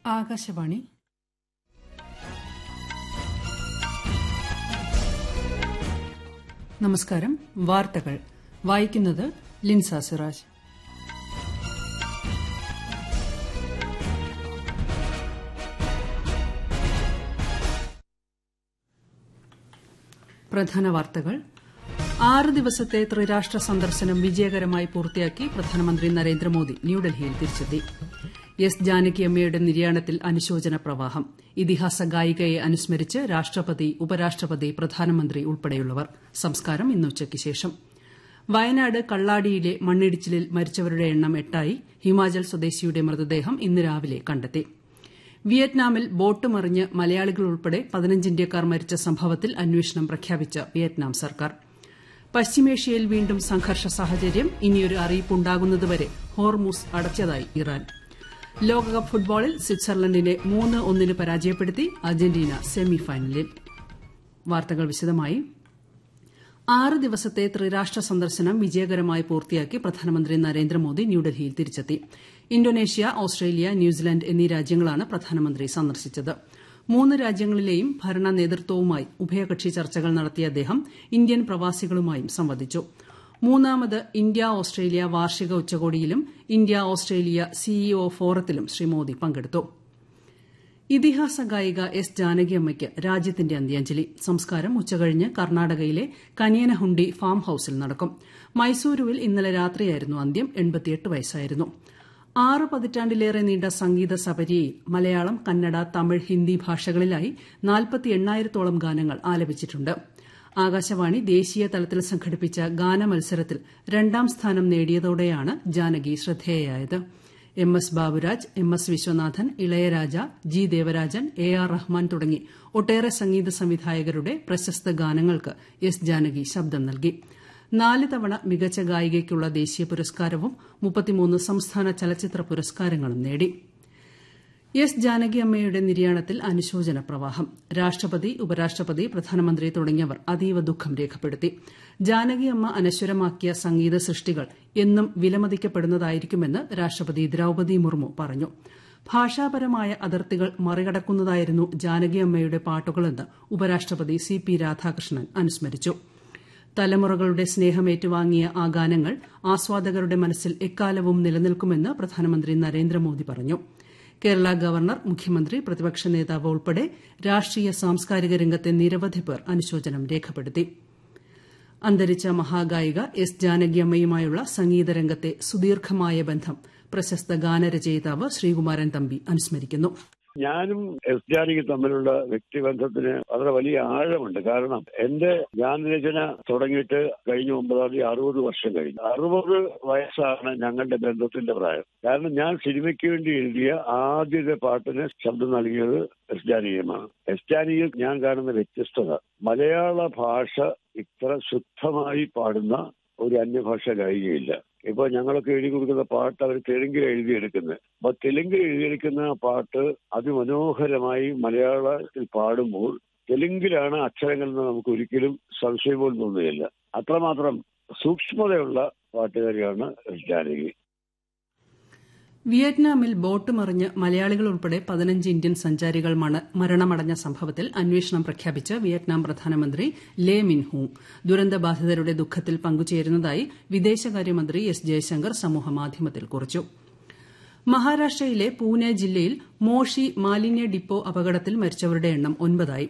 ആകാശവാണി നമസ്കാരം വാർത്തകൾ വായിക്കുന്നത് ലിൻസ സിറാജ് പ്രധാന വാർത്തകൾ ആറ് ദിവസത്തെ ത്രിരാഷ്ട്ര സന്ദർശനം വിജയകരമായി പൂർത്തിയാക്കി പ്രധാനമന്ത്രി നരേന്ദ്രമോദി ന്യൂഡൽഹിയിൽ തിരിച്ചെത്തി എസ് ജാനകിയമ്മയുടെ നിര്യാണത്തിൽ അനുശോചന പ്രവാഹം ഇതിഹാസ ഗായികയെ അനുസ്മരിച്ച് രാഷ്ട്രപതി ഉപരാഷ്ട്രപതി പ്രധാനമന്ത്രി ഉൾപ്പെടെയുള്ളവർ സംസ്കാരം ഇന്ന് ഉച്ചയ്ക്ക് ശേഷം വയനാട് കള്ളാടിയിലെ മണ്ണിടിച്ചിലിൽ മരിച്ചവരുടെ എണ്ണം എട്ടായി ഹിമാചൽ സ്വദേശിയുടെ മൃതദേഹം ഇന്ന് രാവിലെ കണ്ടെത്തി വിയറ്റ്നാമിൽ ബോട്ട് മറിഞ്ഞ് മലയാളികൾ ഉൾപ്പെടെ പതിനഞ്ച് ഇന്ത്യക്കാർ മരിച്ച സംഭവത്തിൽ അന്വേഷണം പ്രഖ്യാപിച്ച വിയറ്റ്നാം സർക്കാർ പശ്ചിമേഷ്യയിൽ വീണ്ടും സംഘർഷ സാഹചര്യം ഇനിയൊരു അറിയിപ്പുണ്ടാകുന്നതുവരെ ഹോർമൂസ് അടച്ചതായി ഇറാൻ ലോകകപ്പ് ഫുട്ബോളിൽ സ്വിറ്റ്സർലൻഡിനെ മൂന്ന് ഒന്നിന് പരാജയപ്പെടുത്തി അർജന്റീന സെമിഫൈനലിൽ വാർത്തകൾ വിശദമായി ആറ് ദിവസത്തെ ത്രിരാഷ്ട്ര സന്ദർശനം വിജയകരമായി പൂർത്തിയാക്കി പ്രധാനമന്ത്രി നരേന്ദ്രമോദി ന്യൂഡൽഹിയിൽ തിരിച്ചെത്തി ഇന്തോനേഷ്യ ഓസ്ട്രേലിയ ന്യൂസിലാന്റ് എന്നീ രാജ്യങ്ങളാണ് പ്രധാനമന്ത്രി സന്ദർശിച്ചത് മൂന്ന് രാജ്യങ്ങളിലെയും ഭരണ നേതൃത്വവുമായി ഉഭയകക്ഷി ചർച്ചകൾ നടത്തിയ അദ്ദേഹം ഇന്ത്യൻ പ്രവാസികളുമായും സംവദിച്ചു മൂന്നാമത് ഇന്ത്യ ഓസ്ട്രേലിയ വാർഷിക ഉച്ചകോടിയിലും ഇന്ത്യ ഓസ്ട്രേലിയ സിഇഒ ഫോറത്തിലും ശ്രീ മോദി പങ്കെടുത്തു ഇതിഹാസ ഗായിക എസ് ജാനകിയമ്മയ്ക്ക് രാജ്യത്തിന്റെ അന്ത്യാഞ്ജലി സംസ്കാരം ഉച്ചകഴിഞ്ഞ് കർണാടകയിലെ കനിയനഹുണ്ടി ഫാം ഹൌസിൽ നടക്കും മൈസൂരുവിൽ ഇന്നലെ രാത്രിയായിരുന്നു അന്ത്യം വയസ്സായിരുന്നു ആറ് പതിറ്റാണ്ടിലേറെ നീണ്ട സംഗീത സപര്യയിൽ മലയാളം കന്നഡ തമിഴ് ഹിന്ദി ഭാഷകളിലായി നാൽപ്പത്തി എണ്ണായിരത്തോളം ഗാനങ്ങൾ ആലപിച്ചിട്ടുണ്ട് ആകാശവാണി ദേശീയ തലത്തിൽ സംഘടിപ്പിച്ച ഗാനമത്സരത്തിൽ രണ്ടാം സ്ഥാനം നേടിയതോടെയാണ് ജാനകി ശ്രദ്ധേയയായത് M S Baburaj M S Viswanathan Ilaiyaraaja G Devarajan A R Rahman തുടങ്ങി ഒട്ടേറെ സംഗീത സംവിധായകരുടെ പ്രശസ്ത ഗാനങ്ങൾക്ക് എസ് ജാനകി ശബ്ദം നൽകി നാല് തവണ മികച്ച ഗായികയ്ക്കുള്ള ദേശീയ പുരസ്കാരവും മുപ്പത്തിമൂന്ന് സംസ്ഥാന ചലച്ചിത്ര പുരസ്കാരങ്ങളും നേടി എസ് ജാനകിയമ്മയുടെ നിര്യാണത്തിൽ അനുശോചന പ്രവാഹം രാഷ്ട്രപതി ഉപരാഷ്ട്രപതി പ്രധാനമന്ത്രി തുടങ്ങിയവർ അതീവ ദുഃഖം രേഖപ്പെടുത്തി ജാനകിയമ്മ അനശ്വരമാക്കിയ സംഗീത സൃഷ്ടികൾ എന്നും വിലമതിക്കപ്പെടുന്നതായിരിക്കുമെന്ന് രാഷ്ട്രപതി ദ്രൌപദി മുർമു പറഞ്ഞു ഭാഷാപരമായ അതിർത്തികൾ മറികടക്കുന്നതായിരുന്നു ജാനകിയമ്മയുടെ പാട്ടുകളെന്ന് ഉപരാഷ്ട്രപതി സി പി രാധാകൃഷ്ണൻ അനുസ്മരിച്ചു തലമുറകളുടെ സ്നേഹമേറ്റുവാങ്ങിയ ആ ഗാനങ്ങൾ ആസ്വാദകരുടെ മനസ്സിൽ എക്കാലവും നിലനിൽക്കുമെന്ന് പ്രധാനമന്ത്രി നരേന്ദ്രമോദി പറഞ്ഞു കേരള ഗവർണർ മുഖ്യമന്ത്രി പ്രതിപക്ഷ നേതാവ് ഉൾപ്പെടെ രാഷ്ട്രീയ സാംസ്കാരിക രംഗത്തെ നിരവധി പേർ അനുശോചനം രേഖപ്പെടുത്തി അന്തരിച്ച മഹാഗായിക എസ് ജാനകിയമ്മയുമായുള്ള സംഗീതരംഗത്തെ സുദീർഘമായ ബന്ധം പ്രശസ്ത ഗാനരചയിതാവ് ശ്രീകുമാരൻ തമ്പി അനുസ്മരിക്കുന്നു ഞാനും എസ് ജാനകി തമ്മിലുള്ള വ്യക്തിബന്ധത്തിന് വളരെ വലിയ ആഴമുണ്ട് കാരണം എന്റെ ഗാനരചന തുടങ്ങിയിട്ട് കഴിഞ്ഞ ഒമ്പതാം തീയതി അറുപത് വർഷം കഴിഞ്ഞു അറുപത് വയസ്സാണ് ഞങ്ങളുടെ ബന്ധത്തിന്റെ പ്രായം കാരണം ഞാൻ സിനിമയ്ക്ക് വേണ്ടി എഴുതിയ ആദ്യത്തെ പാട്ടിന് ശബ്ദം നൽകിയത് എസ് ജാനകിയമാണ് എസ് ജാനകിയിൽ ഞാൻ കാണുന്ന വ്യത്യസ്തത മലയാള ഭാഷ ഇത്ര ശുദ്ധമായി പാടുന്ന ഒരു അന്യഭാഷ ഗായികയില്ല ഇപ്പൊ ഞങ്ങളൊക്കെ എഴുതി കൊടുക്കുന്ന പാട്ട് അവർ തെലുങ്കിൽ എഴുതിയെടുക്കുന്നത് അപ്പൊ തെലുങ്കിൽ എഴുതിയെടുക്കുന്ന പാട്ട് അതിമനോഹരമായി മലയാളത്തിൽ പാടുമ്പോൾ തെലുങ്കിലാണ് അക്ഷരങ്ങൾ എന്ന് നമുക്ക് ഒരിക്കലും സംശയം പോലും തോന്നുകയില്ല അത്രമാത്രം സൂക്ഷ്മതയുള്ള പാട്ടുകാരിയാണ് ജാനകി വിയറ്റ്നാമിൽ ബോട്ട് മറിഞ്ഞ് മലയാളികൾ ഉൾപ്പെടെ പതിനഞ്ച് ഇന്ത്യൻ സഞ്ചാരികൾ മരണമടഞ്ഞ സംഭവത്തിൽ അന്വേഷണം പ്രഖ്യാപിച്ച് വിയറ്റ്നാം പ്രധാനമന്ത്രി ലേ മിൻ ഹൂങ് ദുരന്തബാധിതരുടെ ദുഃഖത്തിൽ പങ്കുചേരുന്നതായി വിദേശകാര്യമന്ത്രി എസ് ജയശങ്കർ സമൂഹമാധ്യമത്തിൽ കുറിച്ചു മഹാരാഷ്ട്രയിലെ പൂനെ ജില്ലയിൽ മോഷി മാലിന്യ ഡിപ്പോ അപകടത്തിൽ മരിച്ചവരുടെ എണ്ണം ഒൻപതായി